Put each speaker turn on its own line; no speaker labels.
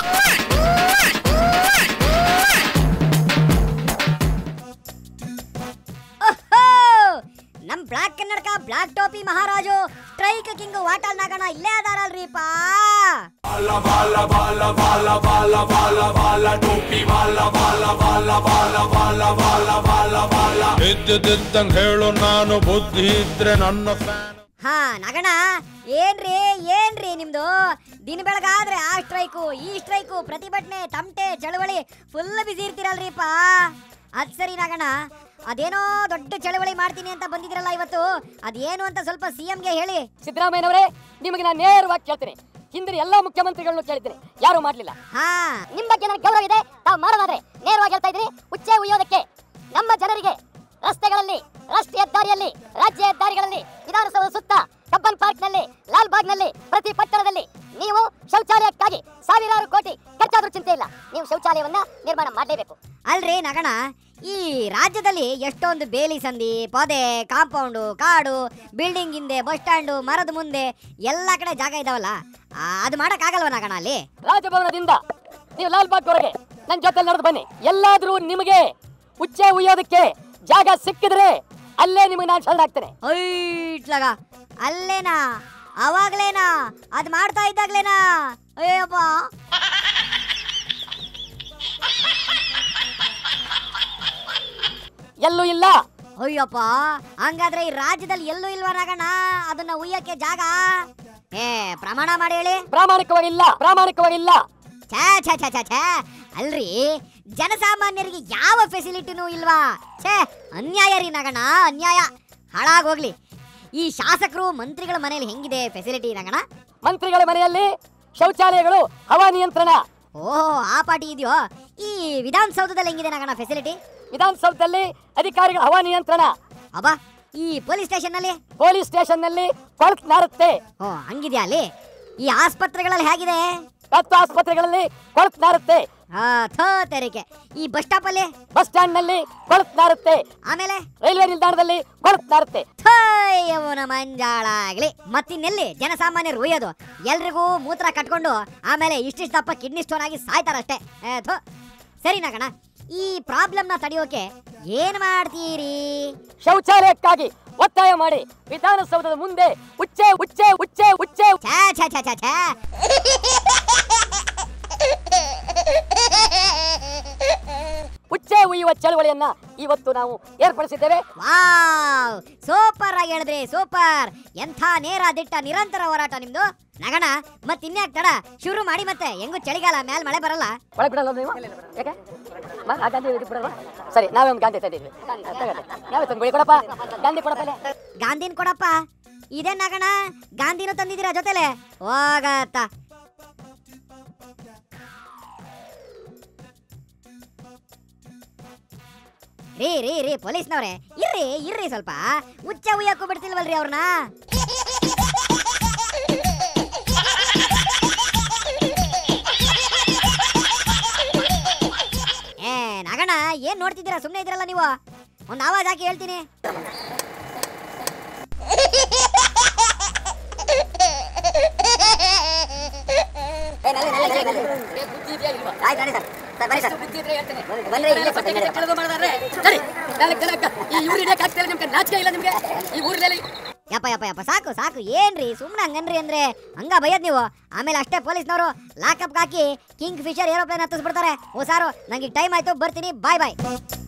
ಓಹೋ ನಮ್ ಬ್ಲಾಕ್ ಕನ್ನಡಕ ಬ್ಲಾಕ್ ಟೋಪಿ ಮಹಾರಾಜು ಸ್ಟ್ರೈಕ್ ಕಿಂಗ್ ವಾಟಲ್ ನಾಗಣ ಇಲ್ಲೇ ಅದಾರಲ್ರಿಪ್ಪ
ಇದ್ದಿದ್ದಂಗ್ ಹೇಳು ನಾನು ಬುದ್ಧಿ ಇದ್ರೆ ನನ್ನ ಫ್ಯಾನ್
ಹಾ ನಗಣ ಏನ್ರಿ ಏನ್ರಿ ನಿಮ್ದು ದಿನ ಬೆಳಗಾದ್ರೆ ಆ ಸ್ಟ್ರೈಕು ಈ ಸ್ಟ್ರೈಕು ಪ್ರತಿಭಟನೆ ತಮಟೆ ಚಳವಳಿ ಫುಲ್ ಬಿಸಿ ಇರ್ತೀರಲ್ರಿಪ್ಪ ಅದ್ ಸರಿ ನಗಣ ಅದೇನೋ ದೊಡ್ಡ ಚಳವಳಿ ಮಾಡ್ತೀನಿ ಅಂತ ಬಂದಿದ್ರಲ್ಲ ಇವತ್ತು ಅದೇನು ಅಂತ ಸ್ವಲ್ಪ ಸಿ ಗೆ ಹೇಳಿ
ಸಿದ್ದರಾಮಯ್ಯನವರೇ ನಿಮಗೆ ನಾನು ನೇರವಾಗಿ ಕೇಳ್ತೀನಿ ಹಿಂದಿನ ಎಲ್ಲಾ ಮುಖ್ಯಮಂತ್ರಿಗಳನ್ನು ಕೇಳಿದ್ದೀನಿ ಯಾರು ಮಾಡ್ಲಿಲ್ಲ
ಹಾ
ನಿಮ್ ಬಗ್ಗೆ ನನಗೆ ಗೌರವ ಇದೆ ತಾವು ಮಾಡೋದಾದ್ರೆ ನೇರವಾಗಿ ಹೇಳ್ತಾ ಇದ್ದೀನಿ ಉಚ್ಚೆ ಉಯ್ಯೋದಕ್ಕೆ ನಮ್ಮ ಜನರಿಗೆ ರಸ್ತೆಗಳಲ್ಲಿ ರಾಷ್ಟ್ರೀಯ ಹೆದ್ದಾರಿಯಲ್ಲಿ ರಾಜ್ಯ ಹೆದ್ದಾರಿಗಳಲ್ಲಿ ವಿಧಾನಸೌಧ ಸುತ್ತ ಕಬ್ಬನ್ ಪಾರ್ಕ್ನಲ್ಲಿ ಲಾಲ್ ಬಾಗ್ನಲ್ಲಿ ಪ್ರತಿ ಪಟ್ಟಣದಲ್ಲಿ ನೀವು ಶೌಚಾಲಯಕ್ಕಾಗಿ ಸಾವಿರಾರು ಕೋಟಿ ಖರ್ಚಾದ್ರೂ ಚಿಂತೆ ಇಲ್ಲ ನೀವು ಶೌಚಾಲಯವನ್ನ ನಿರ್ಮಾಣ ಮಾಡಲೇಬೇಕು
ಅಲ್ರಿ ನಗಣ ಈ ರಾಜ್ಯದಲ್ಲಿ ಎಷ್ಟೊಂದು ಬೇಲಿ ಸಂದಿ ಪೊದೆ ಕಾಂಪೌಂಡು ಕಾಡು ಬಿಲ್ಡಿಂಗ್ ಹಿಂದೆ ಬಸ್ ಸ್ಟ್ಯಾಂಡು ಮರದ ಮುಂದೆ ಎಲ್ಲ ಕಡೆ ಜಾಗ ಇದಾವಲ್ಲ ಆ, ಅದು ಮಾಡಕ್ಕಾಗಲ್ವ ನಗಣ ಅಲ್ಲಿ
ರಾಜಭವನದಿಂದ ನೀವು ಲಾಲ್ ಬಾಗ್ವರೆಗೆ ನನ್ನ ಜೊತೆ ನಡೆದು ಬನ್ನಿ ಎಲ್ಲಾದ್ರೂ ನಿಮಗೆ ಉಚ್ಚೆ ಉಯ್ಯೋದಕ್ಕೆ ಜಾಗ ಸಿಕ್ಕಿದ್ರೆ ಅಲ್ಲೇ ನಿಮಗೆ ನಾನು ಶರಣಾಗ್ತೇನೆ
ಐಟ್ಲಾಗ ಅಲ್ಲೇನಾ ಅವಾಗ್ಲೇನಾ ಅದ್ ಮಾಡ್ತಾ ಇದ್ದಾಗ್ಲೇನಾ ಅಯ್ಯಪ್ಪ
ಎಲ್ಲೂ ಇಲ್ಲ
ಅಯ್ಯಪ್ಪ ಹಂಗಾದ್ರೆ ಈ ರಾಜ್ಯದಲ್ಲಿ ಎಲ್ಲೂ ಇಲ್ವಾ ನಾಗಣ್ಣ ಅದನ್ನ ಉಯ್ಯಕ್ಕೆ ಜಾಗ ಏ ಪ್ರಮಾಣ ಮಾಡಿ ಹೇಳಿ
ಪ್ರಾಮಾಣಿಕವಾಗಿ ಇಲ್ಲ ಪ್ರಾಮಾಣಿಕವಾಗಿ ಇಲ್ಲ
ಛೇ ಛೇ ಛೇ ಛೇ ಛೇ ಅಲ್ರಿ ಜನಸಾಮಾನ್ಯರಿಗೆ ಯಾವ ಫೆಸಿಲಿಟಿನೂ ಇಲ್ವಾ ಛೇ ಅನ್ಯಾಯ ರೀ ನಗಣ ಅನ್ಯಾಯ ಹಾಳಾಗೋಗ್ಲಿ ಈ ಶಾಸಕರು ಮಂತ್ರಿಗಳ ಮನೇಲಿ ಹೆಂಗಿದೆ ಫೆಸಿಲಿಟಿ ನಗಣ
ಮಂತ್ರಿಗಳ ಮನೆಯಲ್ಲಿ ಶೌಚಾಲಯಗಳು ಹವಾ ನಿಯಂತ್ರಣ
ಓಹೋ ಆ ಪಾಟಿ ಇದೆಯೋ ಈ ವಿಧಾನಸೌಧದಲ್ಲಿ ಹೆಂಗಿದೆ ನಗಣ ಫೆಸಿಲಿಟಿ
ವಿಧಾನಸೌಧದಲ್ಲಿ ಅಧಿಕಾರಿಗಳ ಹವಾ ನಿಯಂತ್ರಣ
ಅಬ್ಬಾ ಈ ಪೊಲೀಸ್ ಸ್ಟೇಷನ್ನಲ್ಲಿ
ಪೊಲೀಸ್ ಸ್ಟೇಷನ್ನಲ್ಲಿ ಕೊಳತ್ ನಾರುತ್ತೆ
ಓ ಹಂಗಿದ್ಯಾ ಅಲ್ಲಿ ಈ ಆಸ್ಪತ್ರೆಗಳಲ್ಲಿ ಹೇಗಿದೆ
ರಕ್ತ ಆಸ್ಪತ್ರೆಗಳಲ್ಲಿ ಕೊಳತ್ ನಾರುತ್ತೆ
ಆ ಥೋ ತೆರಿಗೆ ಈ ಬಸ್ ಸ್ಟಾಪಲ್ಲಿ
ಬಸ್ ಸ್ಟ್ಯಾಂಡ್ ನಲ್ಲಿ ಕೊಳತ್ ನಾರುತ್ತೆ
ಆಮೇಲೆ
ರೈಲ್ವೆ ನಿಲ್ದಾಣದಲ್ಲಿ ಕೊಳತ್ ನಾರುತ್ತೆ
ಥಯ್ಯವನ ಮಂಜಾಳಾಗ್ಲಿ ಮತ್ತಿನ್ನೆಲ್ಲಿ ಜನಸಾಮಾನ್ಯರು ಒಯ್ಯೋದು ಎಲ್ರಿಗೂ ಮೂತ್ರ ಕಟ್ಕೊಂಡು ಆಮೇಲೆ ಇಷ್ಟಿಷ್ಟು ದಪ್ಪ ಕಿಡ್ನಿ ಸ್ಟೋನ್ ಆಗಿ ಸಾಯ್ತಾರಷ್ಟೇ ಏ, ಥು. ಸರಿ ನಗಣ ಈ ಪ್ರಾಬ್ಲಮ್ನ ತಡೆಯೋಕೆ ಏನ್ ಮಾಡ್ತೀರಿ
ಶೌಚಾಲಯಕ್ಕಾಗಿ ಒತ್ತಾಯ ಮಾಡಿ ವಿಧಾನಸೌಧದ ಮುಂದೆ ಉಚ್ಚೆ ಉಚ್ಚೆ ಉಚ್ಚೆ ಉಚ್ಚೆ
ಛೇ ಛೇ ಛೇ ಛೇ ಛೇ
ಉಚ್ಚೆ ಉಯ್ಯುವ ಚಳವಳಿಯನ್ನ ಇವತ್ತು ನಾವು ಏರ್ಪಡಿಸಿದ್ದೇವೆ
ವಾವ್ ಸೂಪರ್ ಆಗಿ ಹೇಳಿದ್ರಿ ಸೂಪರ್ ಎಂಥ ನೇರ ದಿಟ್ಟ ನಿರಂತರ ಹೋರಾಟ ನಿಮ್ದು ನಗಣ ಮತ್ ಇನ್ಯಾಕ್ ತಡ ಶುರು ಮಾಡಿ ಮತ್ತೆ ಹೆಂಗು ಚಳಿಗಾಲ ಮೇಲ್ ಮಳೆ ಬರಲ್ಲ
ಒಳಗೆ ಬಿಡಲ್ಲ ನೀವು ಯಾಕೆ ಮ- ಆ ಗಾಂಧಿ ಇದಕ್ಕೆ ಬಿಡಲ್ವಾ ಸರಿ ನಾವೇ ಒಂದು ಗಾಂಧಿ ತಂದಿದ್ವಿ ತಗೊಳ್ಳಿ. ನಾವೇ ತಂದು ಕೊಡಪ್ಪ ಗಾಂಧಿ ಕೊಡಪ್ಪ ಇಲ್ಲಿ.
ಗಾಂಧಿನ್ ಕೊಡಪ್ಪ ಇದೇ ನಗಣ ಗಾಂಧಿನೂ ತಂದಿದ್ದೀರಾ ಜೊತೆಲೆ ಹೋಗತ್ತ ರೀ ರೀ ರೀ ಪೊಲೀಸ್ನವ್ರೆ ಇರ್ರಿ ಇರ್ರಿ ಸ್ವಲ್ಪ ಉಚ್ಚ ಉಯ್ಯಕ್ಕೂ ಬಿಡ್ತಿಲ್ವಲ್ರಿ ಅವ್ರನ್ನ ಏ ನಗಣ ಏನ್ ನೋಡ್ತಿದ್ದೀರಾ ಸುಮ್ಮನೆ ಇದ್ರಲ್ಲ ನೀವು ಒಂದು ಆವಾಜ್ ಹಾಕಿ ಹೇಳ್ತೀನಿ ಯಪ್ಪ ಯಪ್ಪ ಯಪ್ಪ ಸಾಕು ಸಾಕು ಏನ್ರಿ ಸುಮ್ಮನೆ ಹಂಗನ್ರಿ ಅಂದ್ರೆ ಹಂಗ ಬೈಯದ್ ನೀವು ಆಮೇಲೆ ಅಷ್ಟೇ ಪೊಲೀಸ್ನವರು ಲಾಕಪ್ ಹಾಕಿ ಕಿಂಗ್ ಫಿಶರ್ ಏರೋಪ್ಲೇನ್ ಹತ್ತಿಸ್ಬಿಡ್ತಾರೆ ಓ ಸಾರು ನಂಗೆ ಟೈಮ್ ಆಯ್ತು ಬರ್ತೀನಿ ಬಾಯ್ ಬಾಯ್